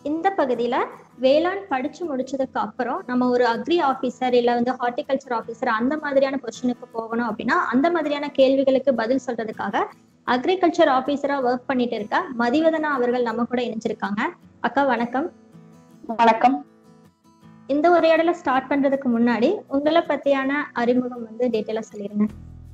இந்த பகுதியில வேளாண் படிச்சு முடிச்சதுக்கு அப்புறம் நம்ம ஒரு அக்ரி ஆபீசர் இல்ல வந்து ஹார்டிகல்ச்சர் ஆபீசர் அந்த மாதிரியான பொசிஷனுக்கு போகணும் அப்படின்னா அந்த மாதிரியான கேள்விகளுக்கு பதில் சொல்றதுக்காக அக்ரிகல்ச்சர் ஆபீசரா ஒர்க் பண்ணிட்டு இருக்க மதிவதனா அவர்கள் நம்ம கூட இணைஞ்சிருக்காங்க அக்கா வணக்கம் வணக்கம் இந்த உரையாடலை ஸ்டார்ட் பண்றதுக்கு முன்னாடி உங்களை பத்தியான அறிமுகம் வந்து டீட்டெயிலா சொல்லிருங்க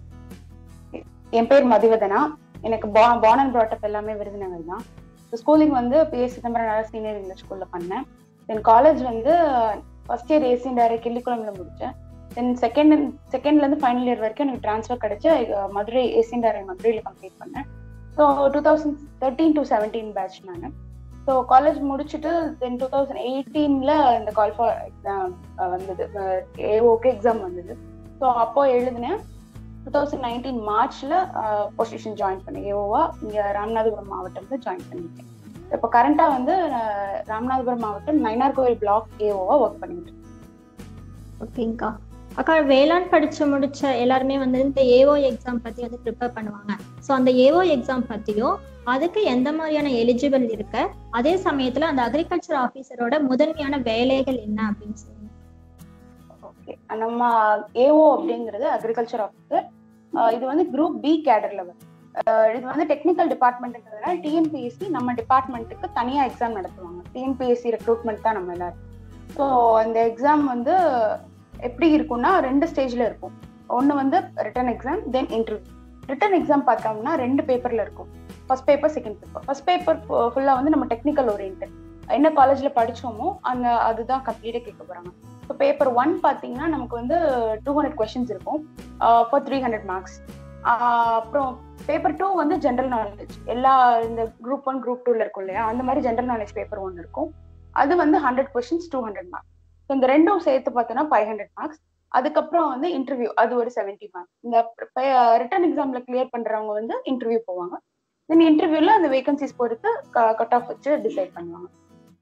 என் பேர் மதிவதனா எனக்கு பார்ன் அண்ட் ப்ராட்டப் எல்லாமே விருதுநகர் தான் ஸ்கூலிங் வந்து PS Chidambaram Nagar senior English ஸ்கூல்ல பண்ணேன் தென் காலேஜ் வந்து ஃபர்ஸ்ட் இயர் ஏசி டைரக்ட் கிள்ளிக்குளம்ல முடிச்சேன் தென் செகண்ட் செகண்ட்ல இருந்து ஃபைனல் இயர் வரைக்கும் எனக்கு ட்ரான்ஸ்ஃபர் கிடைச்சு அஹ், மதுரை ஏசி டைரக்ட் மதுரையில கம்ப்ளீட் பண்ணேன் so two thousand thirteen to seventeen batch நான் ஸோ காலேஜ் முடிச்சுட்டு தென் டூ தௌசண்ட் எயிட்டீன்ல இந்த கால் ஃபார் எக்ஸாம் வந்தது ஏஓக்கு எக்ஸாம் வந்தது ஸோ அப்போ எழுதினேன் டூ தௌசண்ட் நைன்டீன் மார்ச்ல பொசிஷன் ஜாயின் பண்ணேன் ஏஓவா இங்க ராமநாதபுரம் மாவட்டம்ல ஜாயின் பண்ணிட்டேன் இப்போ கரண்டா வந்து நான் ராமநாதபுரம் மாவட்டம் நயினார் கோவில் பிளாக் ஏஓவா ஒர்க் பண்ணிட்டு இருக்கேன். ஓகேங்கக்கா அக்கா வேளாண் படிச்சு முடிச்ச எல்லாருமே வந்து இந்த ஏஓ எக்ஸாம் பத்தி வந்து ப்ரிப்பேர் பண்ணுவாங்க ஸோ அந்த ஏஓ எக்ஸாம் பத்தியும் அதுக்கு எந்த மாதிரியான எலிஜிபிள் இருக்கு அதே சமயத்துல அந்த அக்ரிகல்ச்சர் ஆபீசரோட முதன்மையான வேலைகள் என்ன அப்படின்னு சொல்லுங்க ஓகே நம்ம ஏஓ அப்படிங்கிறது அக்ரிகல்ச்சர் ஆஃபீஸர் இது வந்து குரூப் பி கேடர் லெவல் இது வந்து டெக்னிக்கல் டிபார்ட்மெண்ட்ன்றதுனால டிஎன்பிஎஸ்சி நம்ம டிபார்ட்மெண்ட்டுக்கு தனியா எக்ஸாம் நடத்துவாங்க டிஎன்பிஎஸ்சி ரெக்ரூட்மெண்ட் தான் நம்ம எல்லாரும் ஸோ அந்த எக்ஸாம் வந்து எப்படி இருக்கும்னா ரெண்டு ஸ்டேஜ்ல இருக்கும் ஒன்று வந்து written exam then interview written exam பார்த்தோம்னா ரெண்டு பேப்பர்ல இருக்கும் first paper second paper first paper ஃபுல்லா வந்து நம்ம டெக்னிக்கல் ஓரியன்ட் என்ன காலேஜ்ல படிச்சோமோ அந்த அதுதான் கம்ப்ளீட்டா கேட்க போறாங்க ஸோ பேப்பர் ஒன் பார்த்தீங்கன்னா நமக்கு வந்து டூ ஹண்ட்ரட் கொஷின்ஸ் இருக்கும் ஃபார் த்ரீ ஹண்ட்ரட் மார்க்ஸ் அப்புறம் பேப்பர் டூ வந்து ஜென்ரல் நாலேஜ் எல்லா இந்த குரூப் ஒன் குரூப் டூல இருக்கும் இல்லையா அந்த மாதிரி ஜென்ரல் நாலேஜ் பேப்பர் ஒன் இருக்கும் அது வந்து hundred questions two hundred marks so இந்த ரெண்டும் சேர்த்து பார்த்தோன்னா ஃபைவ் ஹண்ட்ரட் மார்க்ஸ் அதுக்கப்புறம் வந்து இன்டர்வியூ அது ஒரு செவன்டி மார்க்ஸ் இந்த ரிட்டன் எக்ஸாம்ல கிளியர் பண்றவங்க வந்து இன்டர்வியூ போவாங்க தென் இன்டர்வியூல அந்த வேகன்சிஸ் பொறுத்து கட் ஆஃப் வச்சு டிசைட் பண்ணுவாங்க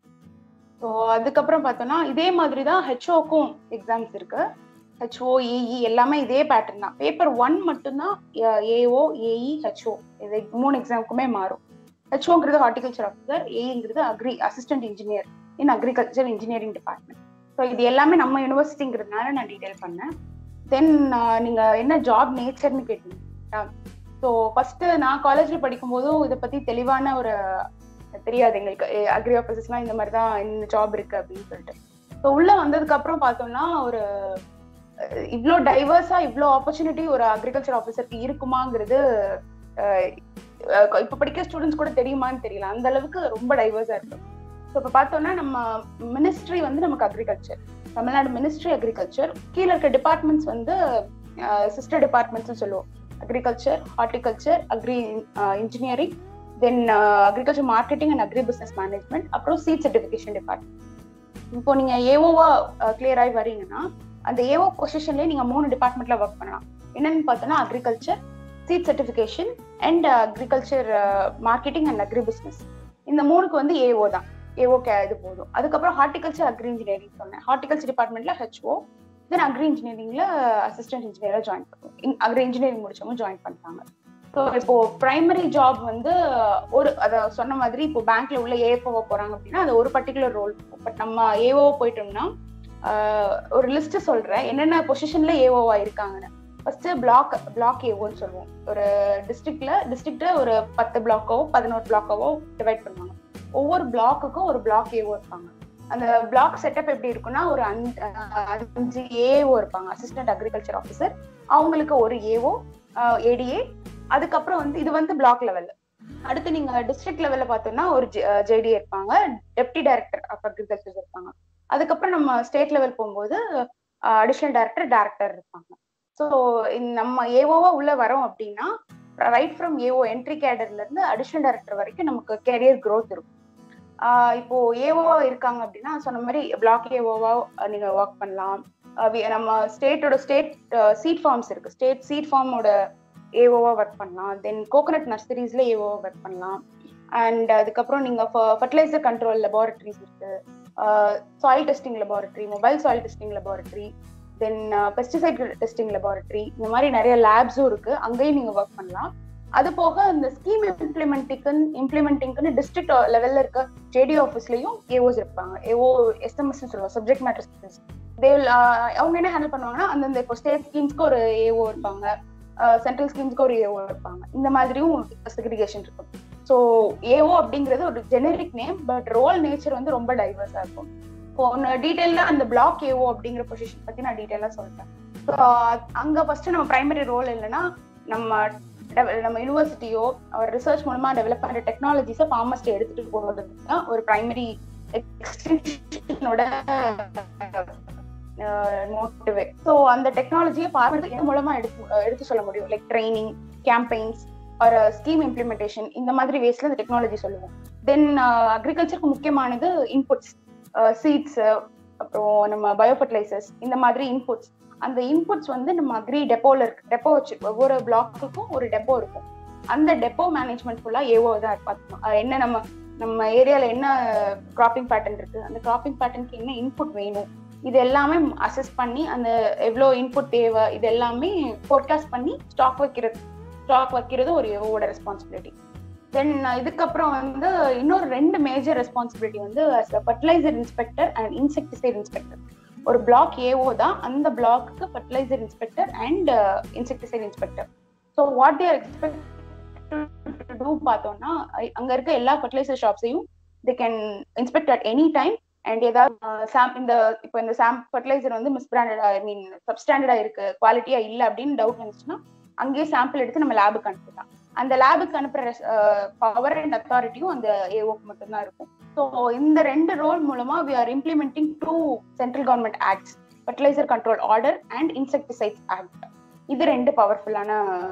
ஸோ அதுக்கப்புறம் பார்த்தோம்னா இதே மாதிரி தான் ஹெச்ஓக்கும் எக்ஸாம்ஸ் இருக்கு ஹெச்ஓ ஏஇ எல்லாமே இதே பேட்டர்ன் தான் பேப்பர் ஒன் மட்டும்தான் ஏஓ ஏஇ ஹெச்ஓ இது மூணு எக்ஸாமுக்குமே மாறும் ஹெச்ஓங்கிறது ஹார்டிகல்ச்சர் ஆஃபீஸர் ஏங்கிறது agri assistant engineer in agriculture engineering department so இது எல்லாமே நம்ம யூனிவர்சிட்டிங்கிறதுனால நான் டீடைல் பண்ணேன் தென் நீங்க என்ன ஜாப் நேச்சர்னு கேட்டீங்க ஸோ ஃபர்ஸ்ட் நான் காலேஜ்ல படிக்கும்போதும் இதை பத்தி தெளிவான ஒரு தெரியாது எங்களுக்கு அக்ரி ஆஃபீஸஸ்லாம் இந்த மாதிரி தான் இந்த ஜாப் இருக்கு அப்படின்னு சொல்லிட்டு ஸோ உள்ள வந்ததுக்கு அப்புறம் பார்த்தோம்னா ஒரு அஹ், இவ்ளோ டைவர்ஸா இவ்ளோ ஆப்பர்ச்சுனிட்டி ஒரு அக்ரிகல்ச்சர் ஆஃபீஸருக்கு இருக்குமாங்கிறது அஹ், அஹ், இப்ப படிக்கிற ஸ்டூடெண்ட்ஸ் கூட தெரியுமான்னு தெரியல அந்த அளவுக்கு ரொம்ப டைவர்ஸா இருக்கு ஸோ இப்போ பார்த்தோம்னா நம்ம மினிஸ்ட்ரி வந்து நமக்கு அக்ரிகல்ச்சர் தமிழ்நாடு மினிஸ்ட்ரி அக்ரிகல்ச்சர் கீழே இருக்க டிபார்ட்மெண்ட்ஸ் வந்து சிஸ்டர் டிபார்ட்மெண்ட்ஸ் சொல்லுவோம் agriculture horticulture agri engineering then agriculture marketing and agri business management அப்புறம் சீட் சர்டிஃபிகேஷன் டிபார்ட்மெண்ட் இப்போ நீங்க ஏஓவா கிளியர் ஆகி வரீங்கன்னா அந்த ஏஓ பொசிஷன்லயே நீங்க மூணு டிபார்ட்மெண்ட்ல ஒர்க் பண்ணலாம் என்னன்னு பார்த்தோன்னா agriculture seed certification and agriculture marketing and agri business இந்த மூணுக்கு வந்து ஏஓ தான் ஏஓ கே இது போதும் அதுக்கப்புறம் ஹார்டிகல்ச்சர் அக்ரி இன்ஜினியரிங் சொன்னேன் ஹார்டிகல்ச்சர் டிபார்ட்மெண்ட்ல ஹெச்ஓ தென் அக்ரி இன்ஜினியரிங்ல அசிஸ்டன்ட் இன்ஜினியரா ஜாயின் பண்ணுவோம் அக்ரி இன்ஜினியரிங் முடிச்சவங்க ஜாயின் பண்ணிட்டாங்க ஸோ இப்போ பிரைமரி ஜாப் வந்து ஒரு அத சொன்ன மாதிரி இப்போ பேங்க்ல உள்ள ஏஎஃப்ஓ போறாங்க அப்படின்னா அது ஒரு பர்டிகுலர் ரோல் பட் நம்ம ஏஓ போயிட்டோம்னா ஆஹ், ஒரு லிஸ்ட் சொல்றேன் என்னென்ன பொசிஷன்ல ஏஓவா இருக்காங்கன்னு ஃபர்ஸ்ட் பிளாக் பிளாக் ஏஓன்னு சொல்லுவோம் ஒரு டிஸ்ட்ரிக்ட்ல டிஸ்ட்ரிக்ட்ல ஒரு பத்து பிளாக்கோ பதினோரு பிளாக்கோவோ டிவைட் பண்ணுவாங்க ஒவ்வொரு பிளாக்குக்கும் ஒரு பிளாக் ஏஓ இருப்பாங்க அந்த பிளாக் செட்டப் எப்படி இருக்கும்னா ஒரு அஞ்சு ஆஹ், அஞ்சு ஏஓ இருப்பாங்க அசிஸ்டன்ட் அக்ரிகல்ச்சர் ஆஃபீஸர் அவங்களுக்கு ஒரு ஏஓ ஏடிஏ அதுக்கப்புறம் வந்து இது வந்து பிளாக் லெவல்ல அடுத்து நீங்க டிஸ்ட்ரிக்ட் லெவல்ல பார்த்தோம்னா ஒரு ஜேடி இருப்பாங்க டெப்டி டைரக்டர் ஆஃப் அக்ரிகல்ச்சர் இருப்பாங்க அதுக்கப்புறம் நம்ம ஸ்டேட் லெவல் போகும்போது அடிஷனல் டைரக்டர் டைரக்டர் இருப்பாங்க ஸோ நம்ம ஏஓவா உள்ள வரோம் அப்படின்னா ரைட் ஃப்ரம் ஏஓ என்ட்ரி கேடர்ல இருந்து அடிஷனல் டைரக்டர் வரைக்கும் நமக்கு கெரியர் growth இருக்கும் ஆஹ் இப்போ ஏஓவா இருக்காங்க அப்படின்னா சொன்ன மாதிரி பிளாக் ஏஓவா நீங்க ஒர்க் பண்ணலாம் ஆஹ் வி- நம்ம ஸ்டேட்டோட ஸ்டேட் சீட் ஃபார்ம்ஸ் இருக்கு ஸ்டேட் சீட் ஃபார்மோட ஏஓவா ஒர்க் பண்ணலாம் தென் கோகனட் நர்சரிஸ்ல ஏஓவா ஒர்க் பண்ணலாம் அண்ட் அதுக்கப்புறம் நீங்க ஃபர்டிலைசர் கண்ட்ரோல் லெபார்டரிஸ் இருக்கு soil testing laboratory mobile soil testing laboratory then pesticide testing laboratory இந்த மாதிரி நிறைய லேப்ஸும் இருக்கு அங்கேயும் நீங்க ஒர்க் பண்ணலாம் அது போக இந்த ஸ்கீம் இம்ப்ளிமெண்டிங்க்கு இம்ப்ளிமெண்டிங்க்குன்னு டிஸ்ட்ரிக்ட் லெவல்ல இருக்க ஜேடி ஆஃபீஸ்லயும் ஏஓஸ் இருப்பாங்க ஏஓ எஸ்எம்எஸ் சொல்லுவாங்க சப்ஜெக்ட் மேட்டர் தே அவங்க என்ன ஹேண்டில் பண்ணுவாங்கன்னா அந்தந்த இப்போ ஸ்டேட் ஸ்கீம்ஸ்க்கு ஒரு ஏஓ இருப்பாங்க சென்ட்ரல் ஸ்கீம்ஸ்க்கு ஒரு ஏஓ இருப்பாங்க இந்த மாதிரியும் செக்ரிகேஷன் இருக்கும் ஸோ ஏஓ அப்படிங்கிறது ஒரு generic name but role nature வந்து ரொம்ப டைவர்ஸா இருக்கும் இப்போ டீட்டெயிலா அந்த பிளாக் ஏஓ அப்படிங்கிற பொசிஷன் பத்தி நான் டீட்டெயிலா சொல்றேன் ஸோ அங்க ஃபர்ஸ்ட் நம்ம பிரைமரி ரோல் இல்லைன்னா நம்ம நம்ம யூனிவர்சிட்டியோ ஒரு ரிசர்ச் மூலமா டெவலப் பண்ற டெக்னாலஜிஸை ஃபார்மஸ்ட் எடுத்துட்டு போகிறது தான் ஒரு பிரைமரி எக்ஸ்டென்ஷனோட மோட்டிவே ஸோ அந்த டெக்னாலஜியை பார்த்து மூலமா எடுத்து எடுத்து சொல்ல முடியும் லைக் ட்ரைனிங் கேம்பெயின்ஸ் ஒரு ஸ்கீம் இம்ப்ளிமெண்டேஷன் இந்த மாதிரி வேஸ்ல இந்த டெக்னாலஜி சொல்லுவோம் தென் அக்ரிகல்ச்சருக்கு முக்கியமானது இன்புட்ஸ் சீட்ஸ் அப்புறம் நம்ம பயோ ஃபர்டிலைசர்ஸ் இந்த மாதிரி இன்புட்ஸ் அந்த இன்புட்ஸ் வந்து நம்ம அக்ரி டெப்போல இருக்கு டெப்போ வச்சு ஒவ்வொரு பிளாக்குக்கும் ஒரு டெப்போ இருக்கும் அந்த டெப்போ மேனேஜ்மெண்ட் ஃபுல்லா ஏஓ தான் பார்த்துக்கணும் என்ன நம்ம நம்ம ஏரியால என்ன கிராப்பிங் பேட்டர்ன் இருக்கு அந்த கிராப்பிங் பேட்டர்னுக்கு என்ன இன்புட் வேணும் இது எல்லாமே அசஸ் பண்ணி அந்த எவ்வளோ இன்புட் தேவை இது எல்லாமே ஃபோர்காஸ்ட் பண்ணி ஸ்டாக் வைக்கிறது ஸ்டாக் வைக்கிறது ஒரு ஏஓட ரெஸ்பான்சிபிலிட்டி தென் இதுக்கப்புறம் வந்து இன்னொரு ரெண்டு மேஜர் ரெஸ்பான்சிபிலிட்டி வந்து fertiliser inspector and insecticide inspector ஒரு பிளாக் ஏஓ தான் அந்த பிளாக்கு fertiliser inspector and insecticide inspector so what they're expect to பார்த்தோம்னா அங்க இருக்க எல்லா ஃபர்டிலைசர் ஷாப்ஸையும் they can inspect at any time and ஏதாவது சாம் இந்த இப்போ இந்த சாம் ஃபர்டிலைசர் வந்து மிஸ் பிராண்டடா ஐ மீன் சப்ஸ்டாண்டர்டா இருக்கு குவாலிட்டியா இல்லை அப்படின்னு டவுட் வந்துச்சுன்னா அங்கேயே சாம்பிள் எடுத்து நம்ம லேபுக்கு அனுப்பலாம் அந்த லேபுக்கு அனுப்புற பவர் அண்ட் அத்தாரிட்டியும் அந்த ஏஓக்கு மட்டும்தான் இருக்கும் ஸோ இந்த ரெண்டு ரோல் மூலமா we are implementing two central government acts fertiliser control order and insecticides act இது ரெண்டு பவர்ஃபுல்லான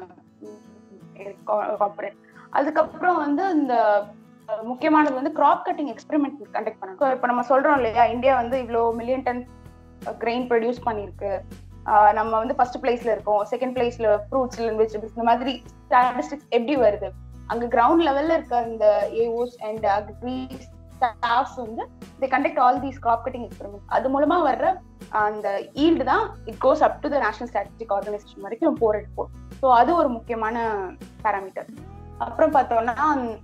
காம்பனன்ட் அதுக்கப்புறம் வந்து இந்த முக்கியமானது வந்து கிராப் கட்டிங் எக்ஸ்பெரிமெண்ட் கண்டக்ட் பண்ணணும் இப்போ நம்ம சொல்றோம் இல்லையா இந்தியா வந்து இவ்வளோ மில்லியன் டன் கிரெயின் ப்ரொடியூஸ் பண்ணிருக்கு நம்ம வந்து ஃபர்ஸ்ட் பிளேஸ்ல இருக்கோம் செகண்ட் பிளேஸ்ல ஃப்ரூட்ஸ் வெஜிடபிள்ஸ் இந்த மாதிரி ஸ்டாட்டிஸ்டிக்ஸ் எப்படி வருது அங்க கிரவுண்ட் லெவல்ல இருக்க இந்த ஏஓஸ் அண்ட் அக்ரி ஸ்டாஃப்ஸ் வந்து the conduct all these crop cutting experiment அது மூலமா வர்ற அந்த ஈல்டு தான் it goes up to the national statistic organisation வரைக்கும் போர் ரிப்போர்ட் ஸோ அது ஒரு முக்கியமான பேராமீட்டர் அப்புறம் பார்த்தோம்னா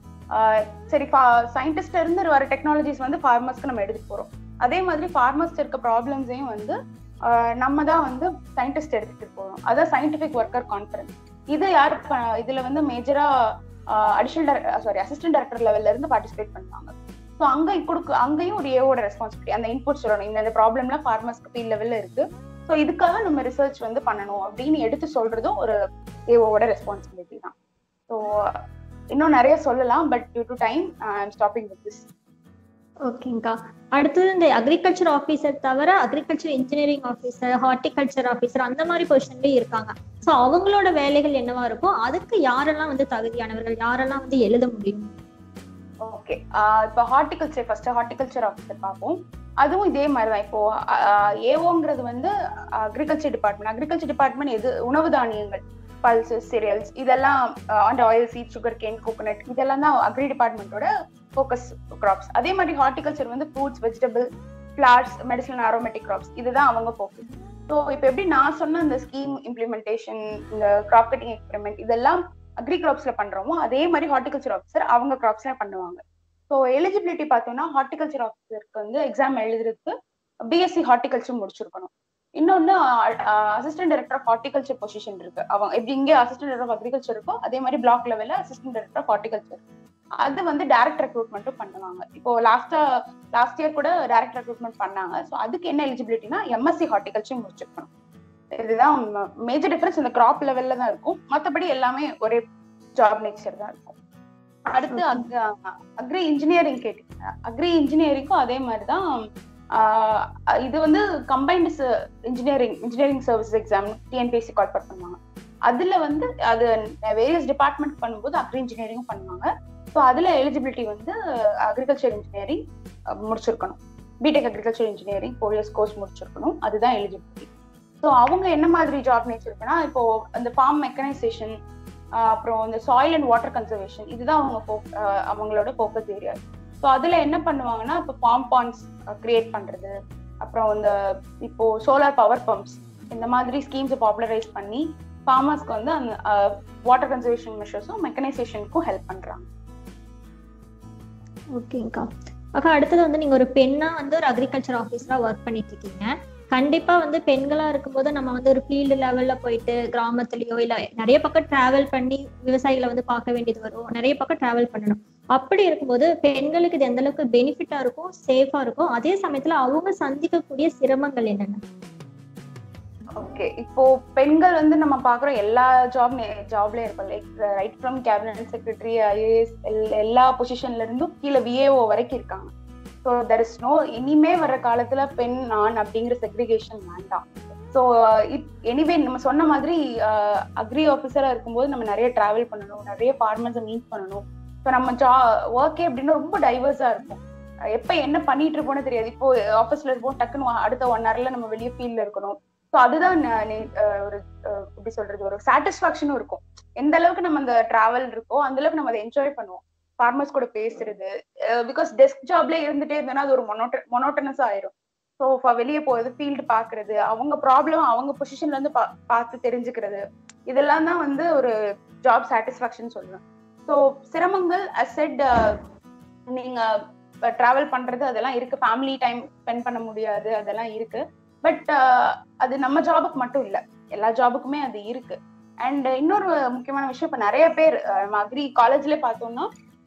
சரி சயின்டிஸ்ட் இருந்து வர டெக்னாலஜிஸ் வந்து ஃபார்மர்ஸ்க்கு நம்ம எடுத்துட்டு போறோம் அதே மாதிரி ஃபார்மர்ஸ் இருக்க ப்ராப்ளம்ஸையும் வந்து நம்ம தான் வந்து சயின்டிஸ்ட் எடுத்துட்டு போறோம் அதான் சயின்டிபிக் ஒர்க்கர் கான்ஃபரன்ஸ் இது யார் இதுல வந்து மேஜரா அடிஷனல் சாரி அசிஸ்டன்ட் டைரக்டர் லெவல்ல இருந்து பார்ட்டிசிபேட் பண்ணுவாங்க ஸோ அங்க கொடுக்கு அங்கேயும் ஒரு ஏவோட ரெஸ்பான்சிபிலிட்டி அந்த இன்புட் சொல்லணும் இந்த ப்ராப்ளம்லாம் ஃபார்மர்ஸ்க்கு ஃபீல்ட் லெவல்ல இருக்கு ஸோ இதுக்காக நம்ம ரிசர்ச் வந்து பண்ணணும் அப்படின்னு எடுத்து சொல்றதும் ஒரு ஏவோட ரெஸ்பான்சிபிலிட்டி தான் ஸோ இன்னும் நிறைய சொல்லலாம் but due to time I am stopping with this ஓகேங்கக்கா அடுத்தது இந்த அக்ரிகல்ச்சர் ஆஃபீஸர் தவிர agriculture engineering officer horticulture officer அந்த மாதிரி பொசிஷன்லயும் இருக்காங்க ஸோ அவங்களோட வேலைகள் என்னவா இருக்கும் அதுக்கு யாரெல்லாம் வந்து தகுதியானவர்கள் யாரெல்லாம் வந்து எழுத முடியும் ஓகே இப்போ ஹார்டிகல்ச்சர் ஃபர்ஸ்ட் ஹார்டிகல்ச்சர் ஆஃபீஸர் பார்ப்போம் அதுவும் இதே மாதிரி தான் இப்போ ஏஓங்கிறது வந்து அக்ரிகல்ச்சர் டிபார்ட்மெண்ட் அக்ரிகல்ச்சர் டிபார்ட்மெண்ட் எது உணவு தானியங்கள் பல்சஸ் சீரியல்ஸ் இதெல்லாம் and oil seed sugar cane coconut இதெல்லாம் தான் அக்ரி டிபார்ட்மெண்ட்டோட ஃபோக்கஸ் கிராப்ஸ் அதே மாதிரி ஹார்டிகல்ச்சர் வந்து fruits vegetable flowers medicine aromatic crops இதுதான் அவங்க ஃபோக்கஸ் ஸோ இப்போ எப்படி நான் சொன்ன இந்த ஸ்கீம் இம்ப்ளிமெண்டேஷன் இந்த கிராப் கட்டிங் எக்ஸ்பெரிமெண்ட் இதெல்லாம் அக்ரி கிராப்ஸ்ல பண்றோமோ அதே மாதிரி ஹார்டிகல்ச்சர் ஆஃபீஸர் அவங்க கிராப்ஸ்ல பண்ணுவாங்க ஸோ எலிஜிபிலிட்டி பார்த்தோம்னா ஹார்டிகல்ச்சர் ஆஃபீஸருக்கு வந்து எக்ஸாம் எழுதுறதுக்கு பிஎஸ்சி ஹார்டிகல்ச்சர் முடிச்சிருக்கணும் இன்னொன்னு assistant director of horticulture position இருக்கு அவங்க எப்படி இங்கே அசிஸ்டன்ட் டைரக்டர் ஆஃப் அக்ரிகல்ச்சர் இருக்கோ அதே மாதிரி பிளாக் லெவல்ல அசிஸ்டன்ட் டைரக்டர் ஆஃப் ஹார்டிகல்ச்சர் அது வந்து டைரக்ட் ரெக்ரூட்மெண்ட்டும் பண்ணுவாங்க இப்போ லாஸ்டா லாஸ்ட் இயர் கூட டைரக்ட் ரெக்ரூட்மெண்ட் பண்ணாங்க ஸோ அதுக்கு என்ன எலிஜிபிலிட்டினா எம்எஸ்சி ஹார்டிகல்ச்சர் முடிச்சிருக்கணும் இதுதான் மேஜர் டிஃபரன்ஸ் இந்த கிராப் லெவல்ல தான் இருக்கும் மற்றபடி எல்லாமே ஒரே ஜாப் நேச்சர் தான் இருக்கும் அடுத்து அக்ரி இன்ஜினியரிங் கேட்டீங்க அக்ரி இன்ஜினியரிங்கும் அதே மாதிரி தான் இது வந்து combined engineering engineering service exam TNPSC call for பண்ணுவாங்க அதுல வந்து அது வேரியஸ் டிபார்ட்மெண்ட் பண்ணும்போது அக்ரி இன்ஜினியரிங்கும் பண்ணுவாங்க ஸோ அதுல எலிஜிபிலிட்டி வந்து அக்ரிகல்ச்சர் இன்ஜினியரிங் முடிச்சிருக்கணும் BTech agriculture engineering four years course முடிச்சிருக்கணும் அதுதான் எலிஜிபிலிட்டி ஸோ அவங்க என்ன மாதிரி ஜாப் நேச்சர் இருக்குன்னா இப்போ அந்த ஃபார்ம் மெக்கனைசேஷன் அப்புறம் இந்த சாயில் அண்ட் வாட்டர் கன்சர்வேஷன் இதுதான் அவங்க அவங்களோட ஃபோக்கஸ் ஏரியா ஸோ அதுல என்ன பண்ணுவாங்கன்னா இப்போ ஃபார்ம் பாண்ட்ஸ் கிரியேட் பண்றது அப்புறம் இந்த இப்போ சோலார் பவர் பம்ப்ஸ் இந்த மாதிரி ஸ்கீம்ஸை பாப்புலரைஸ் பண்ணி ஃபார்மர்ஸ்க்கு வந்து அந்த வாட்டர் கன்சர்வேஷன் மெஷர்ஸும் மெக்கனைசேஷனுக்கும் ஹெல்ப் பண்றாங்க ஓகேங்கக்கா அக்கா அடுத்தது வந்து நீங்க ஒரு பெண்ணா வந்து ஒரு அக்ரிகல்ச்சர் ஆஃபீஸரா ஒர்க் பண்ணிட்டு இருக்கீங்க கண்டிப்பா வந்து பெண்களா இருக்கும்போது நம்ம வந்து ஒரு ஃபீல்டு லெவல்ல போயிட்டு கிராமத்துலயோ இல்ல நிறைய பக்கம் டிராவல் பண்ணி விவசாயிகளை வந்து பார்க்க வேண்டியது வரும் நிறைய பக்கம் டிராவல் பண்ணணும் அப்படி இருக்கும்போது பெண்களுக்கு இது எந்த அளவுக்கு பெனிஃபிட்டா இருக்கும் சேஃபா இருக்கும் அதே சமயத்துல அவங்க சந்திக்கக்கூடிய சிரமங்கள் என்னென்ன ஓகே இப்போ பெண்கள் வந்து நம்ம பாக்குறோம் எல்லா ஜாப் ஜாப்லயும் இருக்கும் like right from cabinet secretary IAS எல்லா பொசிஷன்ல இருந்தும் கீழே விஏஓ வரைக்கும் இருக்காங்க ஸோ தெர் இஸ் நோ இனிமே வர்ற காலத்துல பெண் ஆண் அப்படிங்கிற செக்ரிகேஷன் வேண்டாம் ஸோ எனிவே நம்ம சொன்ன மாதிரி அக்ரி ஆஃபீஸரா இருக்கும்போது நம்ம நிறைய டிராவல் பண்ணணும் நிறைய ஃபார்மர்ஸை மீட் பண்ணணும் ஸோ நம்ம ஜா ஒர்க்கே அப்படின்னா ரொம்ப டைவர்ஸா இருக்கும் எப்ப என்ன பண்ணிட்டு இருப்போம்னு தெரியாது இப்போ ஆஃபீஸ்ல இருப்போம் டக்குன்னு அடுத்த ஒன் ஹவர்ல நம்ம வெளியே ஃபீல்ட்ல இருக்கணும் ஸோ அதுதான் ஒரு எப்படி சொல்றது ஒரு சாட்டிஸ்பாக்சனும் இருக்கும் எந்த அளவுக்கு நம்ம அந்த டிராவல் இருக்கோ அந்த அளவுக்கு நம்ம அதை என்ஜாய் பண்ணுவோம் ஃபார்மர்ஸ் கூட பேசுறது பிகாஸ் டெஸ்க் ஜாப்ல இருந்துட்டே இருந்தோம்னா அது ஒரு மொனோட்ட மொனோட்டனஸ் ஆயிரும் ஸோ வெளியே போறது ஃபீல்டு பாக்குறது அவங்க ப்ராப்ளம் அவங்க பொசிஷன்ல இருந்து பார்த்து தெரிஞ்சுக்கிறது இதெல்லாம் தான் வந்து ஒரு ஜாப் சாட்டிஸ்பாக்சன் சொல்லுவேன் ஸோ சிரமங்கள் அசெட் நீங்க டிராவல் பண்றது அதெல்லாம் இருக்கு ஃபேமிலி டைம் ஸ்பெண்ட் பண்ண முடியாது அதெல்லாம் இருக்கு பட் அது நம்ம ஜாபுக்கு மட்டும் இல்ல எல்லா ஜாபுக்குமே அது இருக்கு அண்ட் இன்னொரு முக்கியமான விஷயம் இப்ப நிறைய பேர் நம்ம அக்ரி காலேஜ்ல பார்த்தோம்னா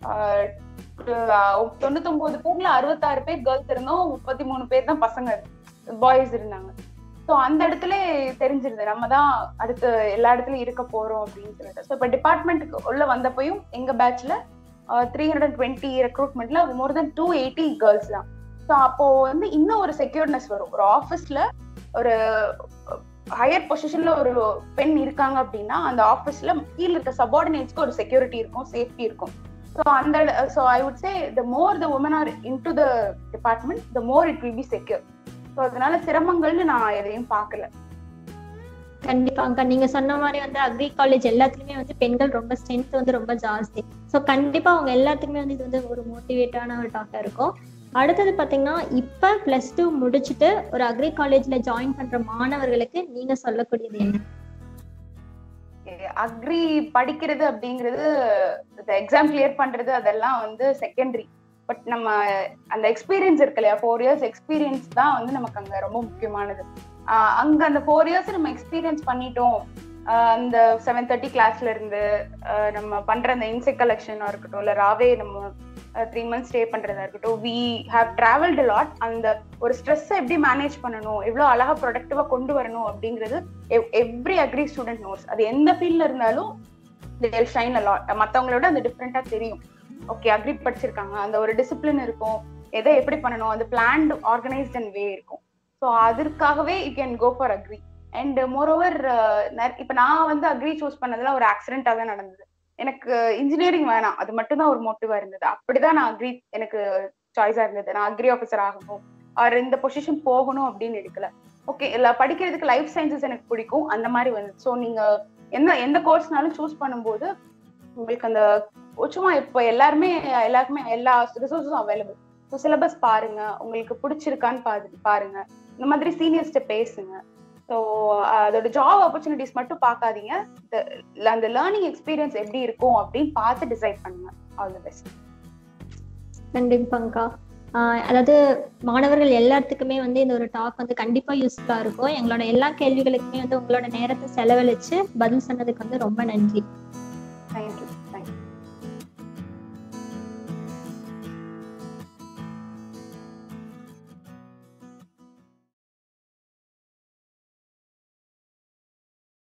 தொண்ணூத்தொன்பது பேர்ல அறுபத்தாறு பேர் கேர்ள்ஸ் இருந்தோம் முப்பத்தி மூணு பேர் தான் பசங்க பாய்ஸ் இருந்தாங்க ஸோ அந்த இடத்துல தெரிஞ்சிருது நம்ம தான் அடுத்து எல்லா இடத்துலயும் இருக்க போறோம் அப்படின்னு சொல்லிட்டு ஸோ இப்போ டிபார்ட்மெண்ட்டுக்கு உள்ள வந்தப்பையும் எங்க பேட்ச்ல த்ரீ ஹண்ட்ரட் டுவெண்ட்டி ரெக்ரூட்மெண்ட்ல more then two eighty girls தான் ஸோ அப்போ வந்து இன்னும் ஒரு செக்யூர்னஸ் வரும் ஒரு ஆஃபீஸ்ல ஒரு ஹையர் பொசிஷன்ல ஒரு பெண் இருக்காங்க அப்படின்னா அந்த ஆஃபீஸ்ல கீழே இருக்க சபார்டினேட்ஸ்க்கு ஒரு செக்யூரிட்டி இருக்கும் சேஃப்டி இருக்கும் ஸோ அந்த so I would say the more the women are in to the department the more it will be secure so அதனால சிரமங்கள்னு நான் எதையும் பார்க்கல கண்டிப்பாங்க நீங்க சொன்ன மாதிரி வந்து அக்ரி காலேஜ் எல்லாத்துலயுமே வந்து பெண்கள் ரொம்ப ஸ்ட்ரென்த் வந்து ரொம்ப ஜாஸ்தி ஸோ கண்டிப்பா அவங்க எல்லாத்துக்குமே வந்து இது வந்து ஒரு மோட்டிவேட்டான ஒரு டாக்கா இருக்கும் அடுத்தது பாத்தீங்கன்னா இப்ப பிளஸ் டூ முடிச்சுட்டு ஒரு அக்ரி காலேஜ்ல ஜாயின் பண்ற மாணவர்களுக்கு நீங்க சொல்லக்கூடியது என்ன அக்ரி படிக்கிறது அப்படிங்கிறது எக்ஸாம் கிளியர் பண்றது அதெல்லாம் வந்து செகண்டரி பட் நம்ம அந்த எக்ஸ்பீரியன்ஸ் இருக்கு இல்லையா ஃபோர் இயர்ஸ் எக்ஸ்பீரியன்ஸ் தான் வந்து நமக்கு அங்க ரொம்ப முக்கியமானது அங்க அந்த ஃபோர் இயர்ஸ் நம்ம எக்ஸ்பீரியன்ஸ் பண்ணிட்டோம் அந்த செவன் தேர்ட்டி கிளாஸ்ல இருந்து நம்ம பண்ற அந்த இன்செக்ட் கலெக்ஷனா இருக்கட்டும் இல்ல ராவே நம்ம த்ரீ மந்த்ஸ் ஸ்டே பண்றதா இருக்கட்டும் வி ஹாவ் டிராவல்டு லாட் அந்த ஒரு ஸ்ட்ரெஸ் எப்படி மேனேஜ் பண்ணணும் எவ்வளவு அழகா ப்ரொடக்டிவா கொண்டு வரணும் அப்படிங்கிறது எவ்ரி அக்ரி ஸ்டூடெண்ட் நோட்ஸ் அது எந்த ஃபீல்ட்ல இருந்தாலும் ஷைன் லாட் மத்தவங்களோட அந்த டிஃப்ரெண்டா தெரியும் ஓகே அக்ரி படிச்சிருக்காங்க அந்த ஒரு டிசிப்ளின் இருக்கும் எதை எப்படி பண்ணணும் அந்த பிளான்ட் ஆர்கனைஸ்ட் அண்ட் வே இருக்கும் ஸோ அதற்காகவே you can go for agri and moreover இப்ப நான் வந்து அக்ரி சூஸ் பண்ணதுல ஒரு ஆக்சிடென்டா தான் நடந்தது எனக்கு இன்ஜினியரிங் வேணாம் அது மட்டும் தான் ஒரு மோட்டிவா இருந்தது அப்படிதான் நான் அக்ரி எனக்கு சாய்ஸா இருந்தது நான் அக்ரி ஆஃபீஸர் ஆகணும் அவர் இந்த பொசிஷன் போகணும் அப்படின்னு எடுக்கல ஓகே இல்ல படிக்கிறதுக்கு லைஃப் சயின்சஸ் எனக்கு பிடிக்கும் அந்த மாதிரி வந்து ஸோ நீங்க எந்த எந்த கோர்ஸ்னாலும் சூஸ் பண்ணும்போது உங்களுக்கு அந்த சும்மா இப்போ எல்லாருமே எல்லாருக்குமே எல்லா ரிசோர்ஸும் அவைலபிள் ஸோ சிலபஸ் பாருங்க உங்களுக்கு பிடிச்சிருக்கான்னு பாரு பாருங்க இந்த மாதிரி சீனியர்ஸ்ட பேசுங்க ஸோ அதோட ஜாப் ஆப்பர்ச்சுனிட்டிஸ் மட்டும் பார்க்காதீங்க அந்த லேர்னிங் எக்ஸ்பீரியன்ஸ் எப்படி இருக்கும் அப்படின்னு பார்த்து டிசைட் பண்ணுங்க ஆல் தி பெஸ்ட் கண்டிப்பாங்கக்கா அதாவது மாணவர்கள் எல்லாத்துக்குமே வந்து இந்த ஒரு டாக் வந்து கண்டிப்பா யூஸ்ஃபுல்லா இருக்கும் எங்களோட எல்லா கேள்விகளுக்குமே வந்து உங்களோட நேரத்தை செலவழிச்சு பதில் சொன்னதுக்கு வந்து ரொம்ப நன்றி